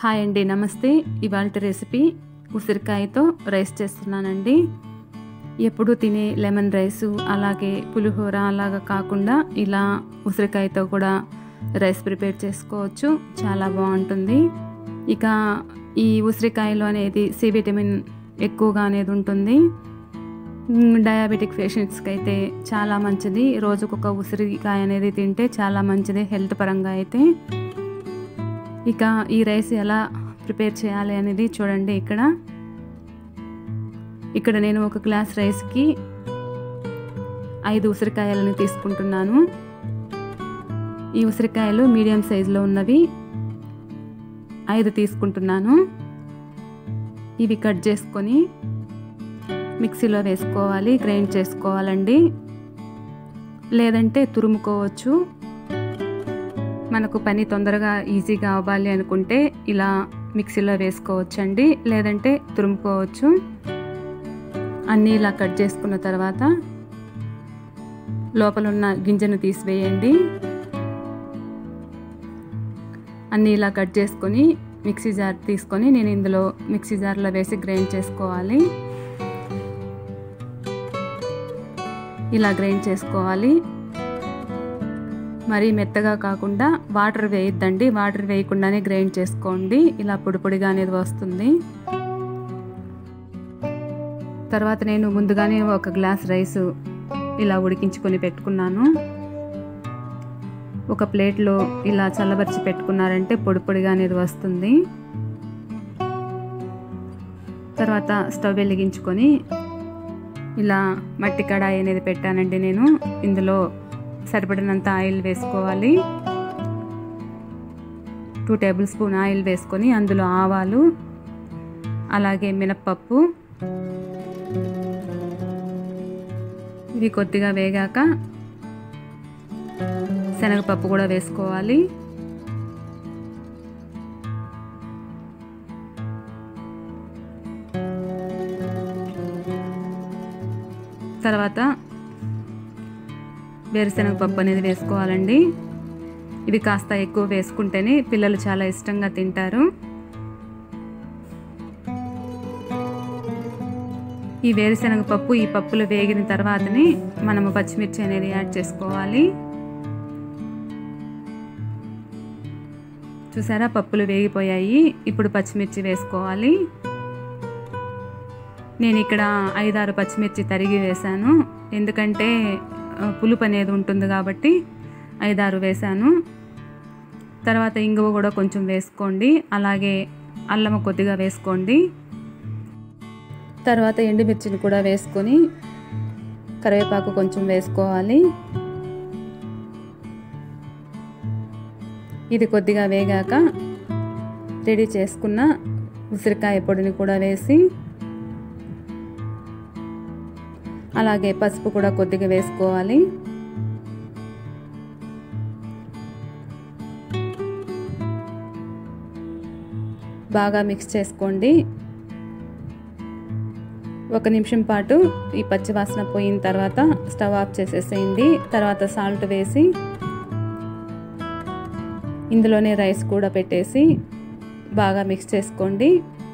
hi అండి నమస్తే ఇవాళ రెసిపీ ఉసిరికాయతో రైస్ చేస్తున్నానండి ఎప్పుడు తినే లెమన్ రైస్ అలాగే పులిహోర అలాగా కాకుండా ఇలా ఉసిరికాయతో కూడా రైస్ ప్రిపేర్ చేసుకోవచ్చు చాలా బాగుంటుంది ఇక ఈ ఉసిరికాయలో అనేది సి విటమిన్ ఎక్కువగా అనేది ఉంటుంది మ్, డయాబెటిక్ పేషెంట్స్కి అయితే చాలా మంచిది రోజుకొక ఉసిరికాయ అనేది తింటే చాలా మంచిది హెల్త్ పరంగా అయితే ఇక ఈ రైస్ ఎలా ప్రిపేర్ చేయాలి అనేది చూడండి ఇక్కడ ఇక్కడ నేను ఒక గ్లాస్ రైస్కి ఐదు ఉసిరికాయలను తీసుకుంటున్నాను ఈ ఉసిరికాయలు మీడియం సైజులో ఉన్నవి ఐదు తీసుకుంటున్నాను ఇవి కట్ చేసుకొని మిక్సీలో వేసుకోవాలి గ్రైండ్ చేసుకోవాలండి లేదంటే తురుముకోవచ్చు మనకు పని తొందరగా ఈజీగా అవ్వాలి అనుకుంటే ఇలా మిక్సీలో వేసుకోవచ్చండి లేదంటే తురుముకోవచ్చు అన్నీ ఇలా కట్ చేసుకున్న తర్వాత లోపల ఉన్న గింజను తీసివేయండి అన్నీ ఇలా కట్ చేసుకొని మిక్సీ జార్ తీసుకొని నేను ఇందులో మిక్సీ జార్లో వేసి గ్రైండ్ చేసుకోవాలి ఇలా గ్రైండ్ చేసుకోవాలి మరీ మెత్తగా కాకుండా వాటర్ వేయొద్దండి వాటర్ వేయకుండానే గ్రైండ్ చేసుకోండి ఇలా పొడి పొడిగా అనేది వస్తుంది తర్వాత నేను ముందుగానే ఒక గ్లాస్ రైస్ ఇలా ఉడికించుకొని పెట్టుకున్నాను ఒక ప్లేట్లో ఇలా చల్లబరిచి పెట్టుకున్నారంటే పొడి పొడిగా అనేది వస్తుంది తర్వాత స్టవ్ వెలిగించుకొని ఇలా మట్టి కడాయి అనేది పెట్టానండి నేను ఇందులో సరిపడినంత ఆయిల్ వేసుకోవాలి టూ టేబుల్ స్పూన్ ఆయిల్ వేసుకొని అందులో ఆవాలు అలాగే మినప్పప్పు ఇవి కొద్దిగా వేగాక శనగపప్పు కూడా వేసుకోవాలి తర్వాత వేరుశనగ పప్పు అనేది వేసుకోవాలండి ఇవి కాస్త ఎక్కువ వేసుకుంటేనే పిల్లలు చాలా ఇష్టంగా తింటారు ఈ వేరుశనగ పప్పు ఈ పప్పులు వేగిన తర్వాతనే మనము పచ్చిమిర్చి అనేది యాడ్ చేసుకోవాలి చూసారా పప్పులు వేగిపోయాయి ఇప్పుడు పచ్చిమిర్చి వేసుకోవాలి నేను ఇక్కడ ఐదారు పచ్చిమిర్చి తరిగి వేశాను ఎందుకంటే పులుపు అనేది ఉంటుంది కాబట్టి ఐదారు వేశాను తర్వాత ఇంగువ కూడా కొంచెం వేసుకోండి అలాగే అల్లము కొద్దిగా వేసుకోండి తర్వాత ఎండుమిర్చిని కూడా వేసుకొని కరివేపాకు కొంచెం వేసుకోవాలి ఇది కొద్దిగా వేగాక రెడీ చేసుకున్న ఉసిరికాయ పొడిని కూడా వేసి అలాగే పసుపు కూడా కొద్దిగా వేసుకోవాలి బాగా మిక్స్ చేసుకోండి ఒక నిమిషం పాటు ఈ పచ్చివాసన పోయిన తర్వాత స్టవ్ ఆఫ్ చేసేసేయండి తర్వాత సాల్ట్ వేసి ఇందులోనే రైస్ కూడా పెట్టేసి బాగా మిక్స్ చేసుకోండి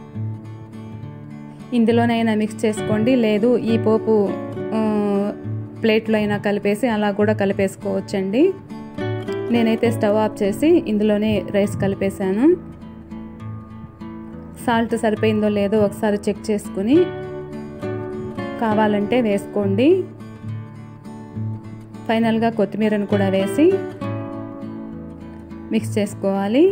ఇందులోనైనా మిక్స్ చేసుకోండి లేదు ఈ పోపు ప్లేట్లో అయినా కలిపేసి అలా కూడా కలిపేసుకోవచ్చండి నేనైతే స్టవ్ ఆఫ్ చేసి ఇందులోనే రైస్ కలిపేశాను సాల్ట్ సరిపోయిందో లేదో ఒకసారి చెక్ చేసుకుని కావాలంటే వేసుకోండి ఫైనల్గా కొత్తిమీరను కూడా వేసి మిక్స్ చేసుకోవాలి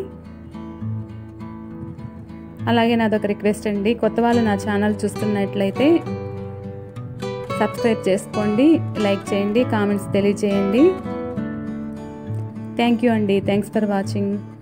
అలాగే నాదొక రిక్వెస్ట్ అండి కొత్త వాళ్ళు నా ఛానల్ చూస్తున్నట్లయితే సబ్స్క్రైబ్ చేసుకోండి లైక్ చేయండి కామెంట్స్ తెలియచేయండి థ్యాంక్ యూ అండి థ్యాంక్స్ ఫర్ వాచింగ్